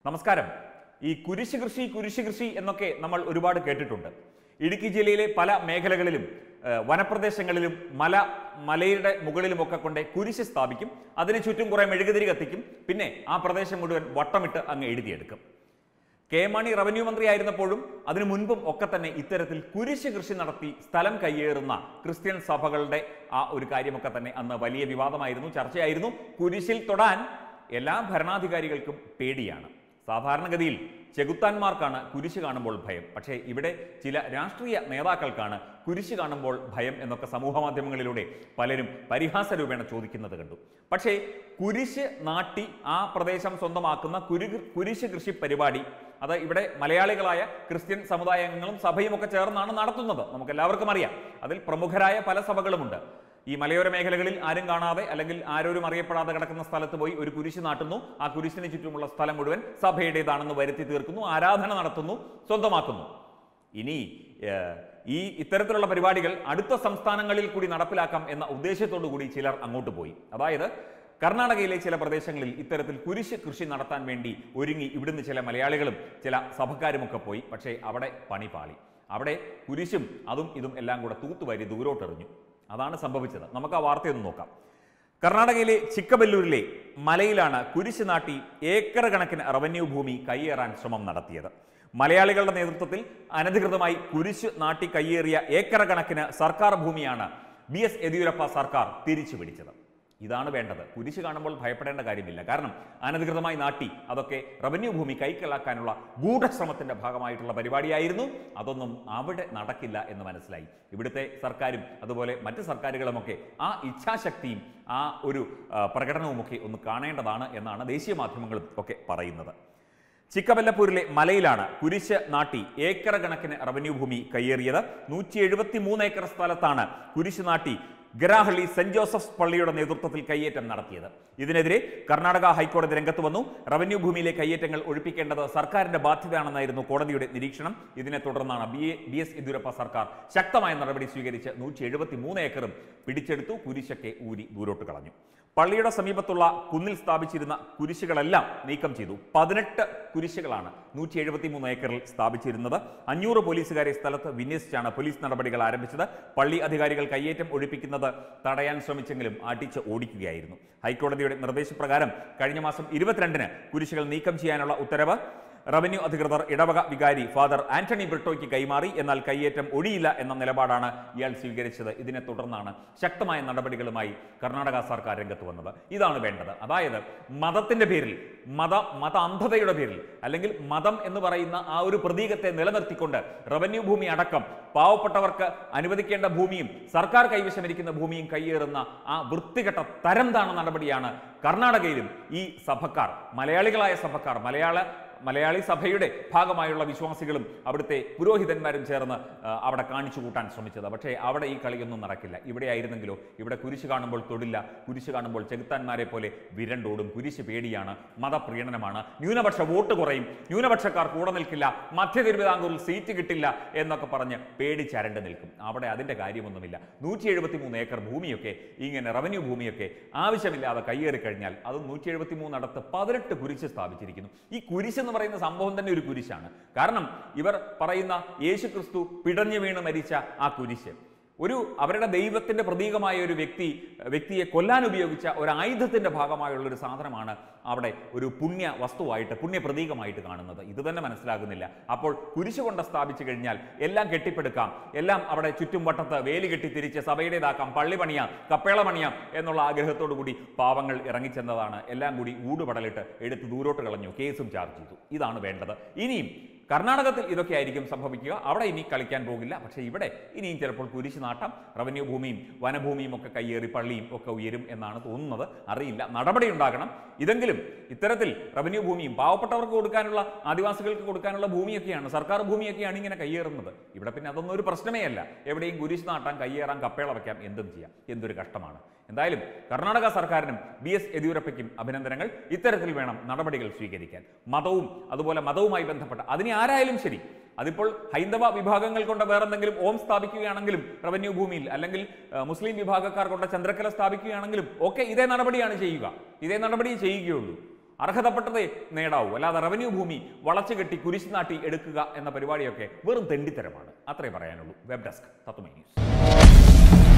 നമസ്കാരം ഈ കുരിശ് കൃഷി കുരിശ് കൃഷി എന്നൊക്കെ നമ്മൾ ഒരുപാട് കേട്ടിട്ടുണ്ട് ഇടുക്കി ജില്ലയിലെ പല മേഖലകളിലും ഏഹ്, വനപ്രദേശങ്ങളിലും മല മലയുടെ മുകളിലുമൊക്കെ കൊണ്ട് കുരിശ് സ്ഥാപിക്കും അതിന് ചുറ്റും കുറെ മെഴുകുതിരി കത്തിക്കും പിന്നെ ആ പ്രദേശം മുഴുവൻ വട്ടമിട്ട് അങ്ങ് എഴുതിയെടുക്കും കെ മാണി റവന്യൂ മന്ത്രിയായിരുന്നപ്പോഴും അതിനു മുൻപും ഒക്കെ തന്നെ ഇത്തരത്തിൽ കുരിശ് കൃഷി നടത്തി സ്ഥലം കയ്യേറുന്ന ക്രിസ്ത്യൻ സഭകളുടെ ആ ഒരു കാര്യമൊക്കെ തന്നെ അന്ന് വലിയ വിവാദമായിരുന്നു ചർച്ചയായിരുന്നു കുരിശിൽ തൊടാൻ എല്ലാ ഭരണാധികാരികൾക്കും പേടിയാണ് സാധാരണഗതിയിൽ ചെകുത്താന്മാർക്കാണ് കുരിശ് കാണുമ്പോൾ ഭയം പക്ഷേ ഇവിടെ ചില രാഷ്ട്രീയ നേതാക്കൾക്കാണ് കുരിശ് കാണുമ്പോൾ ഭയം എന്നൊക്കെ സമൂഹ മാധ്യമങ്ങളിലൂടെ പലരും പരിഹാസ രൂപേണ ചോദിക്കുന്നത് കണ്ടു പക്ഷേ കുരിശ് നാട്ടി ആ പ്രദേശം സ്വന്തമാക്കുന്ന കുരു കുരിശ് കൃഷി പരിപാടി അത് ഇവിടെ മലയാളികളായ ക്രിസ്ത്യൻ സമുദായ അംഗങ്ങളും സഭയും ഒക്കെ ചേർന്നാണ് നടത്തുന്നത് നമുക്ക് എല്ലാവർക്കും അറിയാം അതിൽ പ്രമുഖരായ പല സഭകളുമുണ്ട് ഈ മലയോര മേഖലകളിൽ ആരും കാണാതെ അല്ലെങ്കിൽ ആരോരും അറിയപ്പെടാതെ കിടക്കുന്ന സ്ഥലത്ത് പോയി ഒരു കുരിശ് നാട്ടുന്നു ആ കുരിശിന് ചുറ്റുമുള്ള സ്ഥലം മുഴുവൻ സഭയുടേതാണെന്ന് വരുത്തി തീർക്കുന്നു ആരാധന നടത്തുന്നു സ്വന്തമാക്കുന്നു ഇനി ഏഹ്, ഈ ഇത്തരത്തിലുള്ള പരിപാടികൾ അടുത്ത സംസ്ഥാനങ്ങളിൽ കൂടി നടപ്പിലാക്കാം എന്ന ഉദ്ദേശത്തോടു കൂടി ചിലർ അങ്ങോട്ട് പോയി അതായത് കർണാടകയിലെ ചില പ്രദേശങ്ങളിൽ ഇത്തരത്തിൽ കുരിശ് കൃഷി നടത്താൻ വേണ്ടി ഒരുങ്ങി ഇവിടുന്ന് ചില മലയാളികളും ചില സഭക്കാരുമൊക്കെ പോയി പക്ഷേ അവിടെ പണി പാളി അവിടെ കുരിശും അതും ഇതും എല്ലാം കൂടെ തൂത്തുവാരി ദൂരോട്ടെറിഞ്ഞു അതാണ് സംഭവിച്ചത് നമുക്ക് ആ വാർത്തയൊന്ന് നോക്കാം കർണാടകയിലെ ചിക്കബല്ലൂരിലെ മലയിലാണ് കുരിശ് നാട്ടി ഏക്കർ കണക്കിന് റവന്യൂ ഭൂമി കയ്യേറാൻ ശ്രമം നടത്തിയത് മലയാളികളുടെ നേതൃത്വത്തിൽ അനധികൃതമായി കുരിശ് നാട്ടി കയ്യേറിയ ഏക്കർ കണക്കിന് സർക്കാർ ഭൂമിയാണ് ബി എസ് യെദ്യൂരപ്പ സർക്കാർ തിരിച്ചു പിടിച്ചത് ഇതാണ് വേണ്ടത് കുരിശ് കാണുമ്പോൾ ഭയപ്പെടേണ്ട കാര്യമില്ല കാരണം അനധികൃതമായി നാട്ടി അതൊക്കെ റവന്യൂ ഭൂമി കൈക്കലാക്കാനുള്ള ഗൂഢശ്രമത്തിന്റെ ഭാഗമായിട്ടുള്ള പരിപാടിയായിരുന്നു അതൊന്നും അവിടെ നടക്കില്ല എന്ന് മനസ്സിലായി ഇവിടുത്തെ സർക്കാരും അതുപോലെ മറ്റ് സർക്കാരുകളുമൊക്കെ ആ ഇച്ഛാശക്തിയും ആ ഒരു ആ, പ്രകടനവുമൊക്കെ ഒന്ന് കാണേണ്ടതാണ് എന്നാണ് ദേശീയ മാധ്യമങ്ങളും ഒക്കെ പറയുന്നത് ചിക്കബല്ലപ്പൂരിലെ മലയിലാണ് കുരിശ് നാട്ടി ഏക്കർ കണക്കിന് റവന്യൂ ഭൂമി കയ്യേറിയത് നൂറ്റി എഴുപത്തി മൂന്ന് ഏക്കർ സ്ഥലത്താണ് കുരിശ് നാട്ടി ഗരാഹള്ളി സെന്റ് ജോസഫ്സ് പള്ളിയുടെ നേതൃത്വത്തിൽ കയ്യേറ്റം നടത്തിയത് ഇതിനെതിരെ കർണാടക ഹൈക്കോടതി രംഗത്ത് വന്നു റവന്യൂ ഭൂമിയിലെ കയ്യേറ്റങ്ങൾ ഒഴിപ്പിക്കേണ്ടത് സർക്കാരിന്റെ ബാധ്യതയാണെന്നായിരുന്നു കോടതിയുടെ നിരീക്ഷണം ഇതിനെ തുടർന്നാണ് B A B S Yediyurappa സർക്കാർ ശക്തമായ നടപടി സ്വീകരിച്ച് നൂറ്റി എഴുപത്തി മൂന്ന് ഏക്കറും പിടിച്ചെടുത്തു കുരിശൊക്കെ ഊരി ദൂരോട്ട് കളഞ്ഞു പള്ളിയുടെ സമീപത്തുള്ള കുന്നിൽ സ്ഥാപിച്ചിരുന്ന കുരിശുകളെല്ലാം നീക്കം ചെയ്തു പതിനെട്ട് കുരിശുകളാണ് നൂറ്റി എഴുപത്തി മൂന്ന് ഏക്കറിൽ സ്ഥാപിച്ചിരുന്നത് അഞ്ഞൂറ് പോലീസുകാരെ സ്ഥലത്ത് വിന്യസിച്ചാണ് പോലീസ് നടപടികൾ ആരംഭിച്ചത് പള്ളി അധികാരികൾ കയ്യേറ്റം ഒഴിപ്പിക്കുന്നത് തടയാൻ ശ്രമിച്ചെങ്കിലും അടിച്ച് ഓടിക്കുകയായിരുന്നു ഹൈക്കോടതിയുടെ നിർദ്ദേശപ്രകാരം കഴിഞ്ഞ മാസം ഇരുപത്തിരണ്ടിന് കുരിശുകൾ നീക്കം ചെയ്യാനുള്ള ഉത്തരവ് റവന്യൂ അധികൃതർ ഇടവക വികാരി ഫാദർ ആന്റണി ബ്രിട്ടോയ്ക്ക് കൈമാറി എന്നാൽ കയ്യേറ്റം ഒഴിയില്ല എന്ന നിലപാടാണ് ഇയാൾ സ്വീകരിച്ചത് ഇതിനെ തുടർന്നാണ് ശക്തമായ നടപടികളുമായി കർണാടക സർക്കാർ രംഗത്ത് വന്നത് ഇതാണ് വേണ്ടത് അതായത് മതത്തിന്റെ പേരിൽ മത മത അന്ധതയുടെ പേരിൽ അല്ലെങ്കിൽ മതം എന്ന് പറയുന്ന ആ ഒരു പ്രതീകത്തെ നിലനിർത്തിക്കൊണ്ട് റവന്യൂ ഭൂമി അടക്കം പാവപ്പെട്ടവർക്ക് അനുവദിക്കേണ്ട ഭൂമിയും സർക്കാർ കൈവശമിരിക്കുന്ന ഭൂമിയും കയ്യേറുന്ന ആ വൃത്തികെട്ട തരം താണ നടപടിയാണ് കർണാടകയിലും ഈ സഭക്കാർ മലയാളികളായ സഭക്കാർ മലയാള മലയാളി സഭയുടെ ഭാഗമായുള്ള വിശ്വാസികളും അവിടുത്തെ പുരോഹിതന്മാരും ചേർന്ന് ആ, അവിടെ കാണിച്ചു കൂട്ടാൻ ശ്രമിച്ചത് പക്ഷേ അവിടെ ഈ കളിയൊന്നും നടക്കില്ല ഇവിടെ ആയിരുന്നെങ്കിലോ ഇവിടെ കുരിശ് കാണുമ്പോൾ തൊടില്ല കുരിശ് കാണുമ്പോൾ ചെകുത്താന്മാരെ പോലെ വിരണ്ടോടും കുരിശ് പേടിയാണ് മതപ്രീണനമാണ് ന്യൂനപക്ഷ വോട്ട് കുറയും ന്യൂനപക്ഷക്കാർ കൂടെ നിൽക്കില്ല മധ്യ തിരുവിതാംകൂറിൽ സീറ്റ് കിട്ടില്ല എന്നൊക്കെ പറഞ്ഞ് പേടിച്ചരണ്ട് നിൽക്കും അവിടെ അതിന്റെ കാര്യമൊന്നുമില്ല നൂറ്റി എഴുപത്തി മൂന്ന് ഏക്കർ ഭൂമിയൊക്കെ ഇങ്ങനെ റവന്യൂ ഭൂമിയൊക്കെ ആവശ്യമില്ലാതെ കയ്യേറി കഴിഞ്ഞാൽ അത് നൂറ്റി എഴുപത്തി മൂന്നിടത്ത് പതിനെട്ട് കുരിശ് സ്ഥാപിച്ചിരിക്കുന്നു ഈ കുരിശ് എന്ന് പറയുന്ന സംഭവം തന്നെ ഒരു കുരിശാണ് കാരണം ഇവർ പറയുന്ന യേശു ക്രിസ്തു പിടഞ്ഞു വീണ് മരിച്ച ആ കുരിശ് ഒരു അവരുടെ ദൈവത്തിന്റെ പ്രതീകമായ ഒരു വ്യക്തി വ്യക്തിയെ കൊല്ലാൻ ഉപയോഗിച്ച ഒരു ആയുധത്തിന്റെ ഭാഗമായുള്ള ഒരു സാധനമാണ് അവിടെ ഒരു പുണ്യ വസ്തുവായിട്ട് പുണ്യ പ്രതീകമായിട്ട് കാണുന്നത് ഇത് തന്നെ മനസ്സിലാകുന്നില്ല അപ്പോൾ കുരിശ് കൊണ്ട് സ്ഥാപിച്ചു കഴിഞ്ഞാൽ എല്ലാം കെട്ടിപ്പടുക്കാം എല്ലാം അവിടെ ചുറ്റും വട്ടത്ത് വേലി കെട്ടി തിരിച്ച് സഭയുടേതാക്കാം പള്ളി പണിയാം കപ്പേള പണിയാം എന്നുള്ള ആഗ്രഹത്തോടു കൂടി പാവങ്ങൾ ഇറങ്ങിച്ചെന്നതാണ് എല്ലാം കൂടി ഊടുപടലിട്ട് എടുത്ത് ദൂരോട്ട് കളഞ്ഞു കേസും ചാർജ് ചെയ്തു ഇതാണ് വേണ്ടത് ഇനിയും കർണാടകത്തിൽ ഇതൊക്കെ ആയിരിക്കും സംഭവിക്കുക അവിടെ ഇനി കളിക്കാൻ പോകില്ല പക്ഷേ ഇവിടെ ഇനിയും ചിലപ്പോൾ കുരിശ് നാട്ടം റവന്യൂ ഭൂമിയും വനഭൂമിയും ഒക്കെ കയ്യേറി പള്ളിയും ഒക്കെ ഉയരും എന്നാണ് തോന്നുന്നത് അറിയില്ല നടപടി ഉണ്ടാകണം ഇതെങ്കിലും ഇത്തരത്തിൽ റവന്യൂ ഭൂമിയും പാവപ്പെട്ടവർക്ക് കൊടുക്കാനുള്ള ആദിവാസികൾക്ക് കൊടുക്കാനുള്ള ഭൂമിയൊക്കെയാണ് സർക്കാർ ഭൂമിയൊക്കെയാണ് ഇങ്ങനെ കയ്യേറുന്നത് ഇവിടെ പിന്നെ അതൊന്നും ഒരു പ്രശ്നമേ അല്ല എവിടെയും കുരിശ് നാട്ടാൻ കയ്യേറാൻ കപ്പേള വയ്ക്കാം എന്തും ചെയ്യാം എന്തൊരു കഷ്ടമാണ് എന്തായാലും കർണാടക സർക്കാരിനും ബി എസ് യെദ്യൂരപ്പയ്ക്കും അഭിനന്ദനങ്ങൾ ഇത്തരത്തിൽ വേണം നടപടികൾ സ്വീകരിക്കാൻ മതവും അതുപോലെ മതവുമായി ബന്ധപ്പെട്ട അതിനെ ആരായാലും ശരി അതിപ്പോൾ ഹൈന്ദവ വിഭാഗങ്ങൾ കൊണ്ട് വേറെന്തെങ്കിലും ഓം സ്ഥാപിക്കുകയാണെങ്കിലും റവന്യൂ ഭൂമിയിൽ അല്ലെങ്കിൽ ആ, മുസ്ലിം വിഭാഗക്കാർ കൊണ്ട് ചന്ദ്രക്കല സ്ഥാപിക്കുകയാണെങ്കിലും ഒക്കെ ഇതേ നടപടിയാണ് ചെയ്യുക ഇതേ നടപടിയെ ചെയ്യുകയുള്ളൂ അർഹതപ്പെട്ടതേ നേടാവൂ അല്ലാതെ റവന്യൂ ഭൂമി വളച്ചു കെട്ടി കുരിശ് നാട്ടി എടുക്കുക എന്ന പരിപാടിയൊക്കെ വെറും തെണ്ടിത്തരമാണ് അത്രേ പറയാനുള്ളൂ വെബ് ഡെസ്ക് തത്വമൈ ന്യൂസ്